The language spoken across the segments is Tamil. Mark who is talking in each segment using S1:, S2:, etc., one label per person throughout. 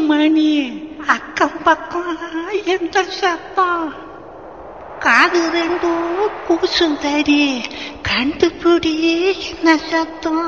S1: ருக்குமணி அக்கம் பக்கம் எந்த சத்தம் காது ரெண்டும் கூசும் தடி கண்டுபிடி என்ன சத்தம்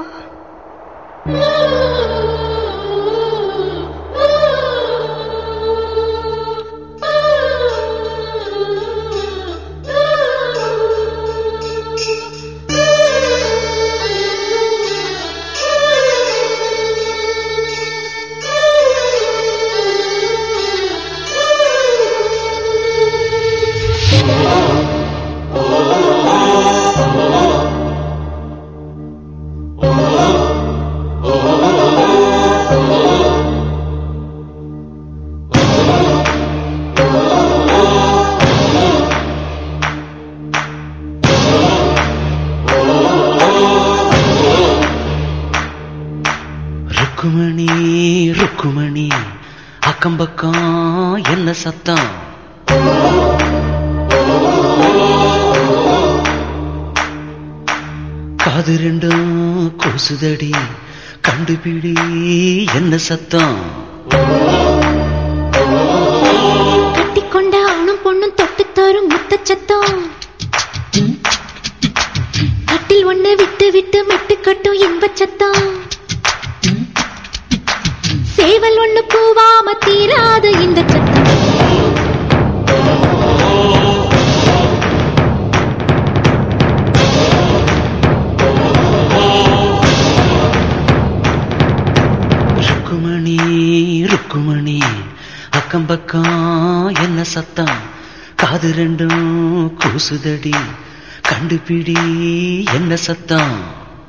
S2: ருக்குமணி ருக்குமணி அக்கம் பக்கம் என்ன சத்தம் காது ரெண்டும் கூசுதடி கண்டுபிடி என்ன சத்தம்
S3: கட்டிக்கொண்ட ஆணும் பொண்ணும் தொட்டு தரும் முத்த சத்தம் கட்டில் ஒண்ணு விட்டு விட்டு மெட்டு கட்டும் இன்பச் சத்தம் சேவல் ஒண்ணு கூவாம தீராத இந்த சத்தம்
S2: ருக்குமணி ருக்குமணி அக்கம் பக்கம் என்ன சத்தம் காது ரெண்டும் கூசுதடி கண்டுபிடி என்ன சத்தம்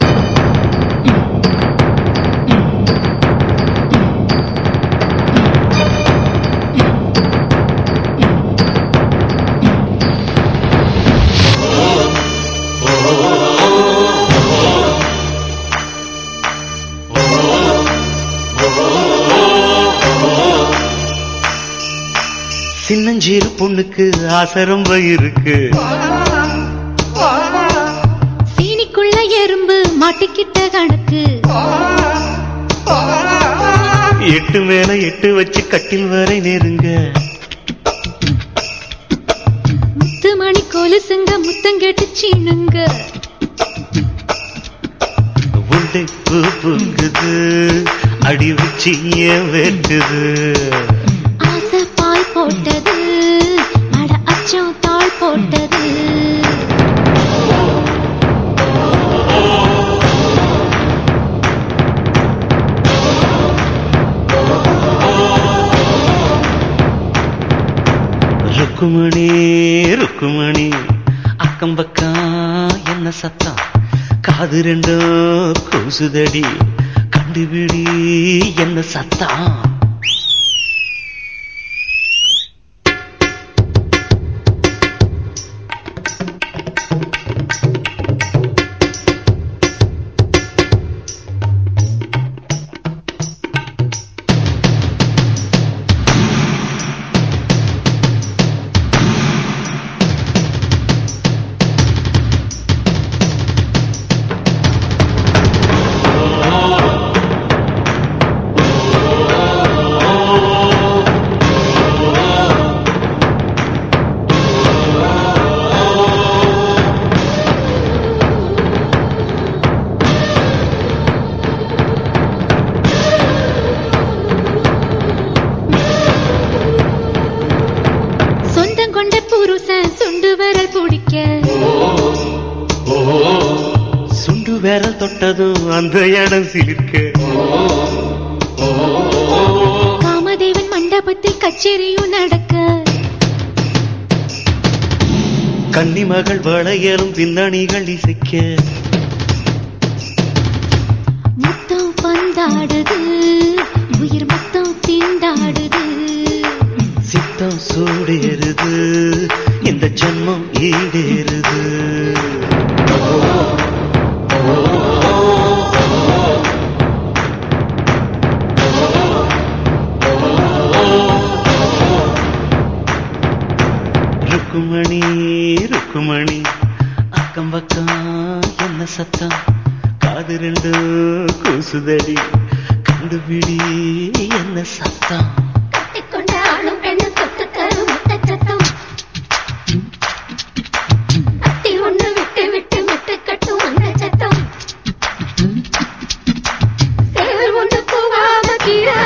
S2: சின்னஞ்சீரு பொண்ணுக்கு ஆசை ரொம்ப இருக்கு
S3: சீனிக்குள்ள எறும்பு மாட்டிக்கிட்ட கணக்கு
S2: எட்டு மேல எட்டு வச்சு கட்டில் வரை நெருங்க
S3: முத்து மணி கொலுசுங்க முத்தம் கேட்டு சீனுங்க
S2: உண்டை பூ பூக்குது அடி வச்சு ஏன் வேட்டுது
S3: ஆசை பாய் போட்டது அட அச்சம் தாழ் போட்டது
S2: ருக்குமணி ருக்குமணி அக்கம் பக்கம் என்ன சத்தம் காது ரெண்டும் கூசுதடி கண்டுபிடி என்ன சத்தம்
S3: சொந்தம் கொண்ட புருஷன் சுண்டு விரல் பிடிக்க
S2: சுண்டு விரல் தொட்டதும் அந்த இடம் சிலிர்க்க
S3: காமதேவன் மண்டபத்தில் கச்சேரியும் நடக்க
S2: கன்னிமகள் வளையலும் பின்னணிகள் இசைக்க
S3: முத்தம் பந்தாடுது உயிர் மொத்தம் திண்டாடுது
S2: சித்தம் சூடேறுது இந்த ஜென்மம் ஈடேறுது ருக்குமணி ருக்குமணி அக்கம் பக்கம் என்ன சத்தம் காது ரெண்டு கூசுதடி கண்டு கண்டுபிடி என்ன சத்தம்
S3: கட்டிக்கொண்ட ஆணும் பெண்ணும் தொட்டு தரும் முத்த சத்தம் அத்தி ஒண்ணு விட்டு விட்டு விட்டு கட்டும் அந்த சத்தம் சேவல் ஒண்ணு போகாம கீழே